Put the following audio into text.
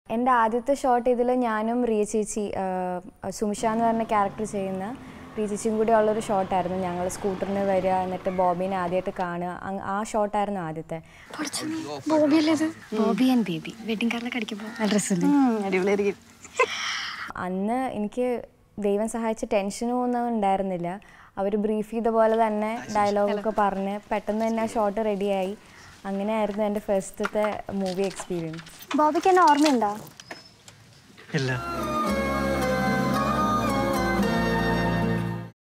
എൻ്റെ ആദ്യത്തെ ഷോട്ട് ഇതിൽ ഞാനും റിയ ചേച്ചി ആ, സുമിഷ എന്ന് പറഞ്ഞ ക്യാരക്ടർ ചെയ്യുന്ന റിയ ചേച്ചിയും കൂടി ഉള്ളൊരു ഷോട്ടായിരുന്നു ഞങ്ങൾ സ്കൂട്ടറിന് വരിക എന്നിട്ട് ബോബീനെ ആദ്യമായിട്ട് കാണുക അങ് ആ ഷോട്ടായിരുന്നു ആദ്യത്തെ ബോബി ആൻഡ് ബേബി വെഡിങ് കാർഡിലൊക്കെ അടിക്കുമ്പോൾ നല്ല ഡ്രസ്സല്ലേ അടിപൊളിയായിരിക്കും അന്ന് എനിക്ക് ദൈവം സഹായിച്ച് ടെൻഷനും ഒന്നും ഉണ്ടായിരുന്നില്ല അവർ ബ്രീഫ് ചെയ്ത പോലെ തന്നെ ഡയലോഗൊക്കെ പറഞ്ഞ് പെട്ടെന്ന് തന്നെ ആ ഷോട്ട് റെഡിയായി അങ്ങനെയായിരുന്നു എൻ്റെ ഫസ്റ്റത്തെ മൂവി എക്സ്പീരിയൻസ് ബോബിക്ക് എന്നെ ഓർമ്മയുണ്ടോ ഇല്ല